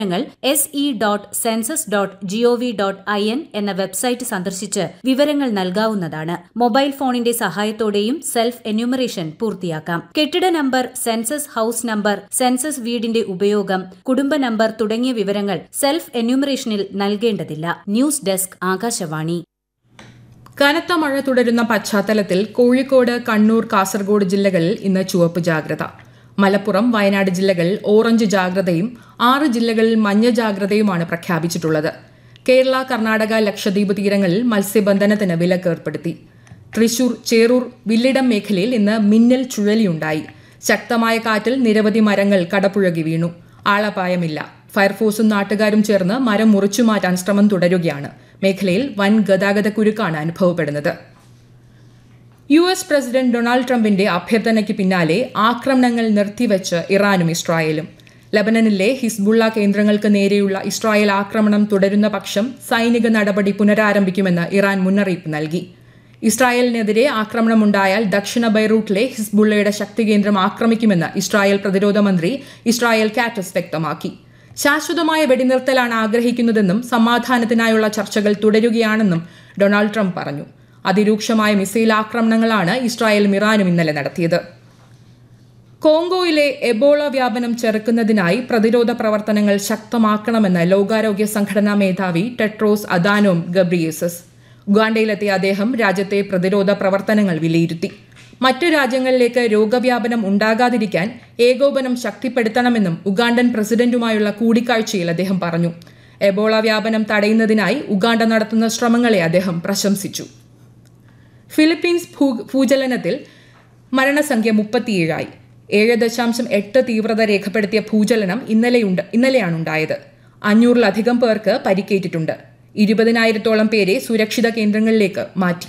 വിവരങ്ങൾ S E dot census dot GOV dot I N എന്ന website സന്ദർശിച്ച് വിവരങ്ങൾ നൽകാവുന്നതാണ് മൊബൈൽ ഫോണിന്റെ സഹായത്തോടെയും സെൽഫ് എന്യൂമറേഷൻ പൂർത്തിയാക്കാം കെട്ടിട number census house number census വീടിന്റെ ഉപയോഗം കുടുംബ നമ്പർ തുടങ്ങിയ വിവരങ്ങൾ സെൽഫ് എന്യൂമറേഷനിൽ നൽകേണ്ടതില്ല ന്യൂസ് ഡെസ്ക് ആകാശവാണി കനത്ത മഴ തുടരുന്ന പശ്ചാത്തലത്തിൽ കോഴിക്കോട് കണ്ണൂർ കാസർഗോഡ് ജില്ലകളിൽ ഇന്ന് ചുവപ്പ് ജാഗ്രത മലപ്പുറം വയനാട് ജില്ലകളിൽ ഓറഞ്ച് ജാഗ്രതയും ആറ് ജില്ലകളിൽ മഞ്ഞ ജാഗ്രതയുമാണ് പ്രഖ്യാപിച്ചിട്ടുള്ളത് കേരള കർണാടക ലക്ഷദ്വീപ് തീരങ്ങളിൽ മത്സ്യബന്ധനത്തിന് വിലക്ക് ഏർപ്പെടുത്തി തൃശൂർ ചേറൂർ വില്ലിടം മേഖലയിൽ ഇന്ന് മിന്നൽ ചുഴലിയുണ്ടായി ശക്തമായ കാറ്റിൽ നിരവധി മരങ്ങൾ കടപുഴകി വീണു ആളപായമില്ല ഫയർഫോഴ്സും നാട്ടുകാരും ചേർന്ന് മരം മുറിച്ചു മാറ്റാൻ ശ്രമം തുടരുകയാണ് മേഖലയിൽ വൻ ഗതാഗതക്കുരുക്കാണ് അനുഭവപ്പെടുന്നത് യു എസ് പ്രസിഡന്റ് ഡൊണാൾഡ് ട്രംപിന്റെ അഭ്യർത്ഥനയ്ക്ക് പിന്നാലെ ആക്രമണങ്ങൾ നിർത്തിവെച്ച് ഇറാനും ഇസ്രായേലും ലബനനിലെ ഹിസ്ബുള്ള കേന്ദ്രങ്ങൾക്ക് നേരെയുള്ള ഇസ്രായേൽ ആക്രമണം തുടരുന്ന പക്ഷം സൈനിക നടപടി പുനരാരംഭിക്കുമെന്ന് ഇറാൻ മുന്നറിയിപ്പ് നൽകി ഇസ്രായേലിനെതിരെ ആക്രമണമുണ്ടായാൽ ദക്ഷിണ ബൈറൂട്ടിലെ ഹിസ്ബുള്ളയുടെ ശക്തി കേന്ദ്രം ആക്രമിക്കുമെന്ന് ഇസ്രായേൽ പ്രതിരോധ മന്ത്രി ഇസ്രായേൽ കാറ്റസ് വ്യക്തമാക്കി ശാശ്വതമായ വെടിനിർത്തലാണ് ആഗ്രഹിക്കുന്നതെന്നും സമാധാനത്തിനായുള്ള ചർച്ചകൾ തുടരുകയാണെന്നും ഡൊണാൾഡ് ട്രംപ് പറഞ്ഞു അതിരൂക്ഷമായ മിസൈൽ ആക്രമണങ്ങളാണ് ഇസ്രായേലും ഇറാനും ഇന്നലെ നടത്തിയത് കോങ്കോയിലെ എബോള വ്യാപനം ചെറുക്കുന്നതിനായി പ്രതിരോധ പ്രവർത്തനങ്ങൾ ശക്തമാക്കണമെന്ന് ലോകാരോഗ്യ സംഘടനാ മേധാവി ടെട്രോസ് അദാനോം ഗബ്രിയേസസ് ഉഗാണ്ടയിലെത്തിയ അദ്ദേഹം രാജ്യത്തെ പ്രതിരോധ പ്രവർത്തനങ്ങൾ വിലയിരുത്തി മറ്റു രാജ്യങ്ങളിലേക്ക് രോഗവ്യാപനം ഉണ്ടാകാതിരിക്കാൻ ഏകോപനം ശക്തിപ്പെടുത്തണമെന്നും ഉഗാണ്ടൻ പ്രസിഡന്റുമായുള്ള കൂടിക്കാഴ്ചയിൽ അദ്ദേഹം പറഞ്ഞു എബോള വ്യാപനം തടയുന്നതിനായി ഉഗാണ്ട നടത്തുന്ന ശ്രമങ്ങളെ അദ്ദേഹം പ്രശംസിച്ചു ഫിലിപ്പീൻസ് ഭൂ- ഭൂചലനത്തിൽ മരണസംഖ്യ മുപ്പത്തിയേഴായി ഏഴ് ദശാംശം എട്ട് തീവ്രത രേഖപ്പെടുത്തിയ ഭൂചലനം ഇന്നലെയുണ്ട് ഇന്നലെയാണ് ഉണ്ടായത് അഞ്ഞൂറിലധികം പേർക്ക് പരിക്കേറ്റിട്ടുണ്ട് ഇരുപതിനായിരത്തോളം പേരെ സുരക്ഷിത കേന്ദ്രങ്ങളിലേക്ക് മാറ്റി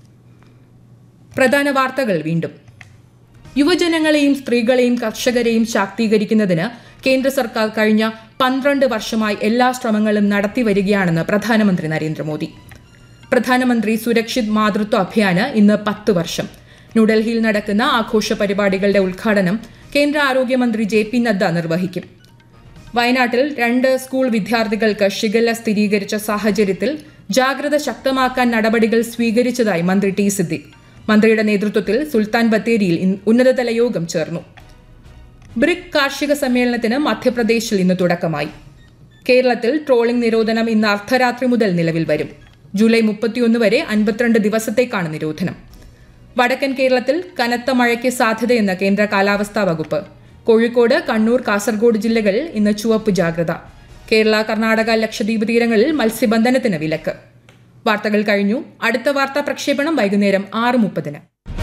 പ്രധാന വാർത്തകൾ വീണ്ടും യുവജനങ്ങളെയും സ്ത്രീകളെയും കർഷകരെയും ശാക്തീകരിക്കുന്നതിന് കേന്ദ്ര സർക്കാർ കഴിഞ്ഞ പന്ത്രണ്ട് വർഷമായി എല്ലാ ശ്രമങ്ങളും നടത്തിവരികയാണെന്ന് പ്രധാനമന്ത്രി നരേന്ദ്രമോദി പ്രധാനമന്ത്രി സുരക്ഷിത് മാതൃത്വ അഭിയാന് ഇന്ന് പത്ത് വർഷം ന്യൂഡൽഹിയിൽ നടക്കുന്ന ആഘോഷ പരിപാടികളുടെ ഉദ്ഘാടനം കേന്ദ്ര ആരോഗ്യമന്ത്രി ജെ പി നദ്ദ നിർവഹിക്കും വയനാട്ടിൽ രണ്ട് സ്കൂൾ വിദ്യാർത്ഥികൾക്ക് ഷിഗല്ല സ്ഥിരീകരിച്ച സാഹചര്യത്തിൽ ജാഗ്രത ശക്തമാക്കാൻ നടപടികൾ സ്വീകരിച്ചതായി മന്ത്രി ടി സിദ്ദിഖ് മന്ത്രിയുടെ നേതൃത്വത്തിൽ സുൽത്താൻ ബത്തേരിയിൽ ഇന്ന് ഉന്നതതല യോഗം ചേർന്നു ബ്രിക് കാർഷിക സമ്മേളനത്തിന് മധ്യപ്രദേശിൽ ഇന്ന് തുടക്കമായി കേരളത്തിൽ ട്രോളിംഗ് നിരോധനം ഇന്ന് അർദ്ധരാത്രി മുതൽ നിലവിൽ വരും ജൂലൈ മുപ്പത്തിയൊന്ന് വരെ അൻപത്തിരണ്ട് ദിവസത്തേക്കാണ് നിരോധനം വടക്കൻ കേരളത്തിൽ കനത്ത മഴയ്ക്ക് സാധ്യതയെന്ന് കേന്ദ്ര കാലാവസ്ഥാ വകുപ്പ് കോഴിക്കോട് കണ്ണൂർ കാസർഗോഡ് ജില്ലകളിൽ ഇന്ന് ചുവപ്പ് ജാഗ്രത കേരള കർണാടക ലക്ഷദ്വീപ് തീരങ്ങളിൽ മത്സ്യബന്ധനത്തിന് വിലക്ക് വാർത്തകൾ കഴിഞ്ഞു അടുത്ത വാർത്താ പ്രക്ഷേപണം വൈകുന്നേരം ആറ് മുപ്പതിന്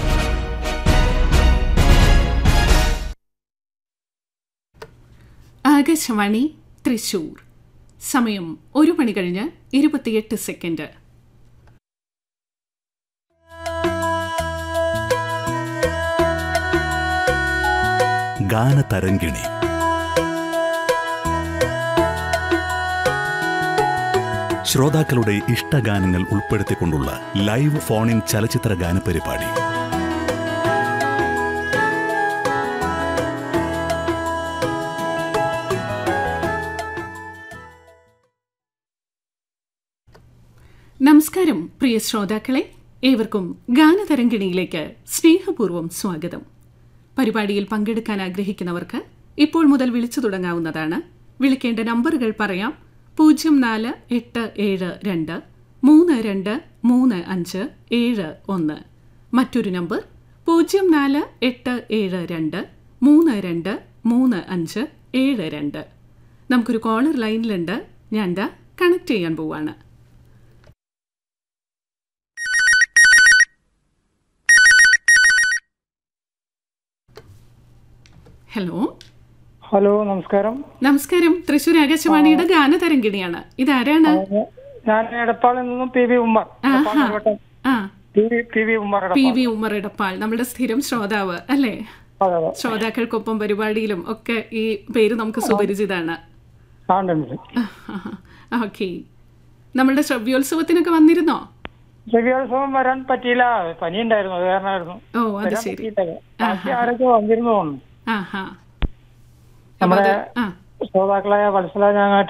ആകാശവാണി തൃശൂർ സമയം ഒരു മണി കഴിഞ്ഞ് ഇരുപത്തിയെട്ട് സെക്കൻഡ് ഗാനതരംഗിണി ശ്രോതാക്കളുടെ ഇഷ്ടഗാനങ്ങൾ ഉൾപ്പെടുത്തിക്കൊണ്ടുള്ള ലൈവ് ഫോൺ ഇൻ ചലച്ചിത്ര ഗാന പരിപാടി നമസ്കാരം പ്രിയ ശ്രോതാക്കളെ ഏവർക്കും ഗാനതരംഗിണിയിലേക്ക് സ്നേഹപൂർവ്വം സ്വാഗതം പരിപാടിയിൽ പങ്കെടുക്കാൻ ആഗ്രഹിക്കുന്നവർക്ക് ഇപ്പോൾ മുതൽ വിളിച്ചു തുടങ്ങാവുന്നതാണ് വിളിക്കേണ്ട നമ്പറുകൾ പറയാം പൂജ്യം നാല് എട്ട് ഏഴ് രണ്ട് മൂന്ന് രണ്ട് മൂന്ന് അഞ്ച് ഏഴ് ഒന്ന് മറ്റൊരു നമ്പർ പൂജ്യം നാല് എട്ട് ഏഴ് രണ്ട് മൂന്ന് രണ്ട് മൂന്ന് അഞ്ച് ഏഴ് രണ്ട് നമുക്കൊരു കോളർ ലൈനിലുണ്ട് ഞാൻ ദാ കണക്ട് ചെയ്യാൻ പോവാണ് ഹലോ ഹലോ നമസ്കാരം നമസ്കാരം തൃശ്ശൂർ ആകാശവാണിയുടെ ഗാനതരംഗിണിയാണ് ഇതാരാണ് ഞാൻ എടപ്പാളിൽ നിന്നും പി വി ഉമ്മർ എടപ്പാൾ ആഹാ. നെടുവട്ടം. ആ P V P V Ummer P Edappal V Ummer Edappal നമ്മുടെ സ്ഥിരം ശ്രോതാവ് അല്ലേ അതെ അതെ ശ്രോതാക്കൾക്കൊപ്പം പരിപാടിയിലും ഒക്കെ ഈ പേര് നമുക്ക് സുപരിചിതാണ് ആ, ഉണ്ട്, ഉണ്ട്. ഓക്കെ നമ്മളുടെ ശ്രവ്യോത്സവത്തിനൊക്കെ വന്നിരുന്നോ രവിയോത്സവം വരാൻ പറ്റിയില്ല പനി ഉണ്ടായിരുന്നു അത് കാരണമായിരുന്നു ഓ അത് വരാൻ ശരി പറ്റിയില്ല ബാക്കി ആരൊക്കെ വന്നിരുന്നു തോന്നുന്നു ആഹാ നമ്മുടെ ആ ശ്രോതാക്കളായ വത്സല ഞാങ്ങാട്ട്